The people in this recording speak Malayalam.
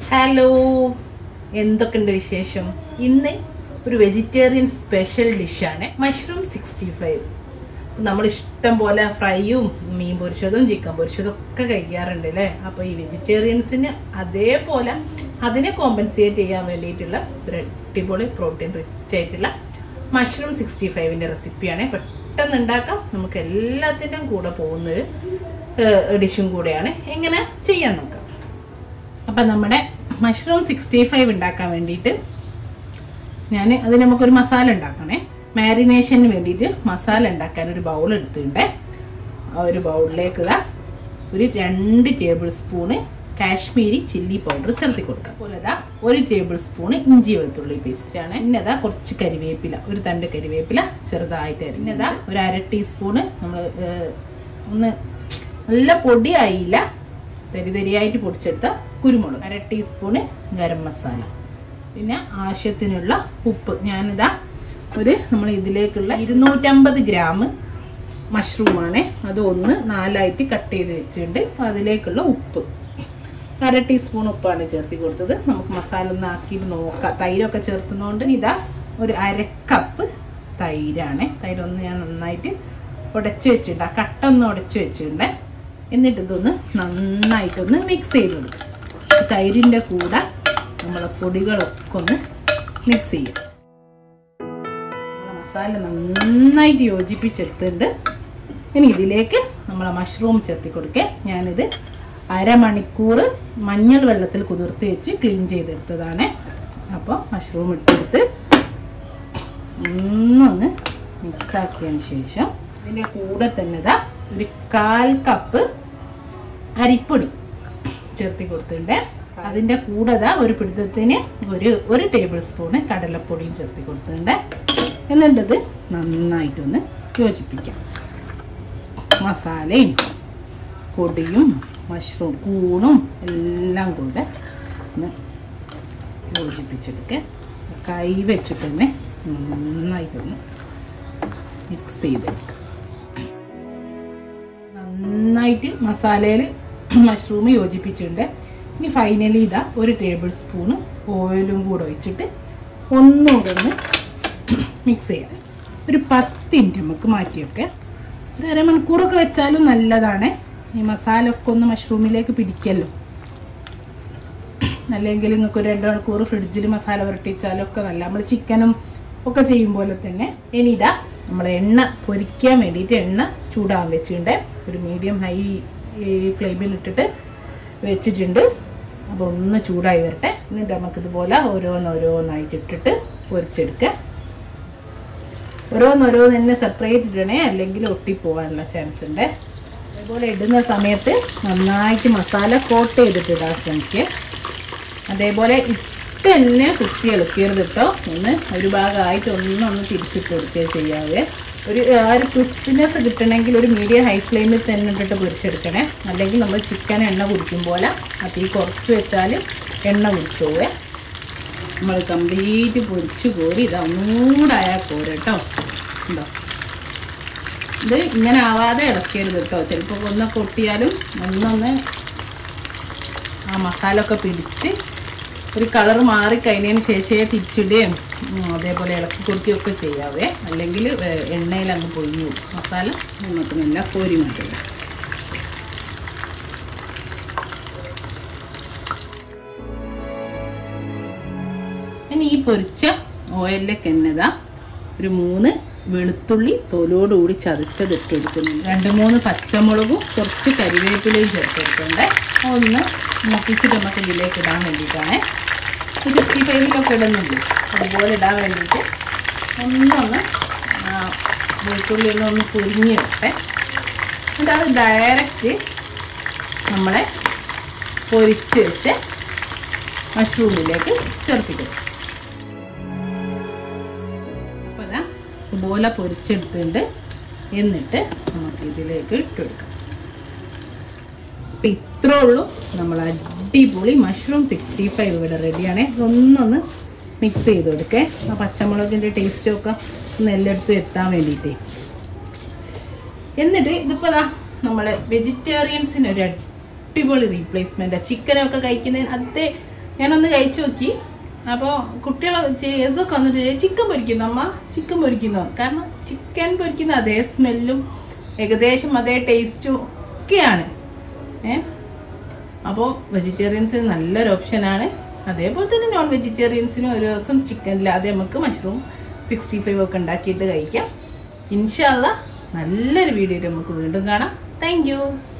ഹലോ എന്തൊക്കെയുണ്ട് വിശേഷം ഇന്ന് ഒരു വെജിറ്റേറിയൻ സ്പെഷ്യൽ ഡിഷാണ് മഷ്റൂം സിക്സ്റ്റി ഫൈവ് നമ്മൾ ഇഷ്ടം പോലെ ഫ്രൈയും മീൻ പൊരിച്ചതും ചിക്കൻ പൊരിച്ചതും ഒക്കെ കഴിക്കാറുണ്ട് അല്ലേ അപ്പോൾ ഈ വെജിറ്റേറിയൻസിന് അതേപോലെ അതിനെ കോമ്പൻസേറ്റ് ചെയ്യാൻ വേണ്ടിയിട്ടുള്ള ഒരു അടിപൊളി പ്രോട്ടീൻ റിച്ച് ആയിട്ടുള്ള മഷ്റൂം സിക്സ്റ്റി ഫൈവിൻ്റെ റെസിപ്പിയാണ് പെട്ടെന്ന് ഉണ്ടാക്കാം നമുക്ക് എല്ലാത്തിൻ്റെയും കൂടെ പോകുന്നൊരു ഡിഷും കൂടെയാണ് എങ്ങനെ ചെയ്യാൻ നോക്കാം അപ്പം നമ്മുടെ മഷ്റൂം സിക്സ്റ്റി ഫൈവ് ഉണ്ടാക്കാൻ വേണ്ടിയിട്ട് ഞാൻ അതിന് നമുക്കൊരു മസാല ഉണ്ടാക്കണേ മാരിനേഷന് വേണ്ടിയിട്ട് മസാല ഉണ്ടാക്കാൻ ഒരു ബൗൾ എടുത്തിട്ടുണ്ട് ആ ഒരു ബൗളിലേക്ക് ഇതാ ഒരു രണ്ട് tablespoon Kashmiri chilli powder ചേർത്തി കൊടുക്കുക അതുപോലെ ഇതാ ഒരു ടേബിൾ സ്പൂണ് ഇഞ്ചി വെളുത്തുള്ളി പേസ്റ്റ് ആണ് പിന്നെതാ കുറച്ച് കരിവേപ്പില ഒരു തണ്ട് കരിവേപ്പില ചെറുതായിട്ട് അരിഞ്ഞതാ ഒരു അര ടീസ്പൂണ് നമ്മൾ ഒന്ന് നല്ല പൊടിയായില്ല തരി തരിയായിട്ട് പൊടിച്ചെടുത്ത കുരുമുളക് അര ടീസ്പൂണ് ഗരം മസാല പിന്നെ ആവശ്യത്തിനുള്ള ഉപ്പ് ഞാനിതാ ഒരു നമ്മൾ ഇതിലേക്കുള്ള ഇരുന്നൂറ്റമ്പത് ഗ്രാം മഷ്റൂമാണ് അത് ഒന്ന് നാലായിട്ട് കട്ട് ചെയ്ത് വെച്ചിട്ടുണ്ട് അതിലേക്കുള്ള ഉപ്പ് അര ടീസ്പൂൺ ഉപ്പാണ് ചേർത്തി കൊടുത്തത് നമുക്ക് മസാല ഒന്ന് ആക്കിയിട്ട് നോക്കാം തൈരൊക്കെ ചേർത്തുന്നതുകൊണ്ട് ഇതാ ഒരു അര കപ്പ് തൈരാണ് തൈര് ഒന്ന് ഞാൻ നന്നായിട്ട് ഉടച്ച് വെച്ചിട്ടുണ്ട് ആ കട്ട ഒന്ന് ഉടച്ച് വെച്ചിട്ടുണ്ട് എന്നിട്ട് ഇതൊന്ന് നന്നായിട്ടൊന്ന് മിക്സ് ചെയ്ത് കൊടുക്കും തൈരിൻ്റെ കൂടെ നമ്മളെ പൊടികളൊക്കെ ഒന്ന് മിക്സ് ചെയ്യും മസാല നന്നായിട്ട് യോജിപ്പിച്ചെടുത്തിട്ടുണ്ട് ഇനി ഇതിലേക്ക് നമ്മളെ മഷ്റൂം ചേർത്തി കൊടുക്കുക ഞാനിത് അരമണിക്കൂർ മഞ്ഞൾ വെള്ളത്തിൽ കുതിർത്ത് വെച്ച് ക്ലീൻ ചെയ്തെടുത്തതാണ് അപ്പോൾ മഷ്റൂം ഇട്ടെടുത്ത് ഒന്നൊന്ന് മിക്സാക്കിയതിന് ശേഷം ഇതിൻ്റെ കൂടെ തന്നെ ഇതാ ഒരു കാൽ കപ്പ് അരിപ്പൊടി ചേർത്തി കൊടുത്തിട്ടുണ്ട് അതിൻ്റെ കൂടെ ഇതാ ഒരു പിടുത്തത്തിന് ഒരു ഒരു ടേബിൾ സ്പൂണ് കടലപ്പൊടിയും ചേർത്തി കൊടുത്തിട്ടുണ്ട് എന്നിട്ടത് നന്നായിട്ടൊന്ന് യോജിപ്പിക്കാം മസാലയും പൊടിയും മഷ്റൂം കൂണും എല്ലാം കൂടെ ഒന്ന് യോജിപ്പിച്ചെടുക്കുക കൈ വെച്ചിട്ട് തന്നെ നന്നായിട്ടൊന്ന് മിക്സ് ചെയ്തെടുക്കുക നന്നായിട്ട് മസാലയിൽ മഷ്റൂം യോജിപ്പിച്ചിട്ടുണ്ട് ഇനി ഫൈനലി ഇതാ ഒരു ടേബിൾ സ്പൂണ് ഓയിലും കൂടെ ഒഴിച്ചിട്ട് ഒന്നുകൂടെ ഒന്ന് മിക്സ് ചെയ്യാം ഒരു പത്ത് മിനിറ്റ് നമുക്ക് മാറ്റിയൊക്കെ ഒരു അരമണിക്കൂറൊക്കെ വെച്ചാലും നല്ലതാണ് ഈ മസാല ഒക്കെ ഒന്ന് മഷ്റൂമിലേക്ക് പിടിക്കല്ലോ അല്ലെങ്കിൽ നിങ്ങൾക്ക് ഒരു രണ്ട് മണിക്കൂർ ഫ്രിഡ്ജിൽ മസാല പുരട്ടിച്ചാലും ഒക്കെ നല്ല നമ്മൾ ചിക്കനും ഒക്കെ ചെയ്യും പോലെ തന്നെ ഇനി ഇതാ നമ്മൾ എണ്ണ പൊരിക്കാൻ വേണ്ടിയിട്ട് എണ്ണ ചൂടാൻ വെച്ചിട്ടുണ്ട് ഒരു മീഡിയം ഹൈ ഫ്ലെയിമിൽ ഇട്ടിട്ട് വെച്ചിട്ടുണ്ട് അപ്പോൾ ഒന്ന് ചൂടായി വരട്ടെ എന്നിട്ട് നമുക്കിതുപോലെ ഓരോന്നോരോന്നായിട്ട് ഇട്ടിട്ട് പൊരിച്ചെടുക്കുക ഓരോന്നോരോന്ന് തന്നെ സെപ്പറേറ്റ് ഇടണേ അല്ലെങ്കിൽ ഒട്ടിപ്പോവാനുള്ള ചാൻസ് ഉണ്ട് അതേപോലെ ഇടുന്ന സമയത്ത് നന്നായിട്ട് മസാല കോട്ട് ചെയ്തിട്ട് ഇടാൻ ശ്രമിക്കുക അതേപോലെ ഇട്ട് തന്നെ കുത്തി ഇളക്കിയത് കേട്ടോ ഒന്ന് ഒരു ഭാഗമായിട്ട് ഒന്നൊന്ന് തിരിച്ചിട്ട് കൊടുക്കുകയോ ചെയ്യാവേ ഒരു ആ ഒരു ക്രിസ്പിനെസ് കിട്ടണമെങ്കിൽ ഒരു മീഡിയം ഹൈ ഫ്ലെയിമിൽ തന്നെ ഇട്ടിട്ട് പൊരിച്ചെടുക്കണേ അല്ലെങ്കിൽ നമ്മൾ ചിക്കൻ എണ്ണ കുടിക്കും പോലെ ആ തീ കുറച്ച് വെച്ചാൽ എണ്ണ കുടിച്ചു പോവേ നമ്മൾ കംപ്ലീറ്റ് പൊരിച്ച് കോരി ഇതാ ഒന്നുകൂടായാൽ പോരെ കേട്ടോ ഉണ്ടോ ഇത് ഇങ്ങനെ ആവാതെ ഇളക്കരുത് കേട്ടോ ചിലപ്പോൾ ഒന്ന് പൊട്ടിയാലും ഒന്നൊന്ന് ആ മസാല ഒക്കെ പിടിച്ച് ഒരു കളർ മാറി കഴിഞ്ഞതിന് ശേഷമേ തിരിച്ചിടുകയും അതേപോലെ ഇളക്കി കൊടുക്കുകയൊക്കെ ചെയ്യാവേ അല്ലെങ്കിൽ എണ്ണയിൽ അങ്ങ് പൊഴിഞ്ഞു മസാല നമുക്ക് നല്ല കോരി മാറ്റുക ഇനി ഈ പൊരിച്ച ഓയിലിലേക്ക് എന്നതാ ഒരു മൂന്ന് വെളുത്തുള്ളി തോലോടുകൂടി ചതച്ചത് ഇട്ടെടുക്കുന്നുണ്ട് രണ്ട് മൂന്ന് പച്ചമുളകും കുറച്ച് കരിവേപ്പിലയും ചേർത്തെടുക്കുന്നുണ്ട് ഒന്ന് മുട്ടിച്ചിട്ട് നമുക്ക് ഇതിലേക്ക് ഇടാൻ വേണ്ടിയിട്ടാണ് സിക്സ്റ്റി ഫൈവിലൊക്കെ ഇടുന്നുണ്ട് അതുപോലെ ഇടാൻ വേണ്ടിയിട്ട് ഒന്നൊന്ന് വെളുത്തുള്ളി ഒന്ന് ഒന്ന് പൊരിഞ്ഞ് വെട്ടെ എന്നിട്ട് അത് ഡയറക്റ്റ് നമ്മളെ പൊരിച്ച് വെച്ച് മഷ്റൂമിലേക്ക് ചേർത്തിക്കും അപ്പോൾ അതാ ഇതുപോലെ പൊരിച്ചെടുത്തിട്ടുണ്ട് എന്നിട്ട് നമുക്ക് ഇതിലേക്ക് ഇട്ടെടുക്കാം അപ്പം ഇത്രേ ഉള്ളൂ നമ്മൾ അടിപൊളി മഷ്റൂം സിക്സ്റ്റി ഫൈവ് ഇവിടെ റെഡിയാണ് ഇതൊന്നൊന്ന് മിക്സ് ചെയ്ത് കൊടുക്കേ ആ പച്ചമുളകിൻ്റെ ടേസ്റ്റും ഒക്കെ ഒന്ന് എല്ലായിടത്തും എത്താൻ വേണ്ടിയിട്ടേ എന്നിട്ട് ഇതിപ്പോൾ ദാ നമ്മളെ വെജിറ്റേറിയൻസിന് ഒരു അടിപൊളി റീപ്ലേസ്മെൻറ്റാണ് ചിക്കനൊക്കെ കഴിക്കുന്നതിന് അതേ ഞാനൊന്ന് കഴിച്ചു നോക്കി അപ്പോൾ കുട്ടികൾ ചേസൊക്കെ വന്നിട്ട് ചിക്കൻ പൊരിക്കുന്നു അമ്മ ചിക്കൻ പൊരിക്കുന്നു കാരണം ചിക്കൻ പൊരിക്കുന്ന അതേ സ്മെല്ലും ഏകദേശം അതേ ടേസ്റ്റും ഒക്കെയാണ് ഏ അപ്പോൾ വെജിറ്റേറിയൻസിന് നല്ലൊരു ഓപ്ഷനാണ് അതേപോലെ തന്നെ നോൺ വെജിറ്റേറിയൻസിനും ഒരു ദിവസം ചിക്കൻ ഇല്ലാതെ നമുക്ക് മഷ്റൂം സിക്സ്റ്റി ഫൈവ് ഒക്കെ ഉണ്ടാക്കിയിട്ട് കഴിക്കാം ഇൻഷാല്ല നല്ലൊരു വീഡിയോ നമുക്ക് വീണ്ടും കാണാം താങ്ക്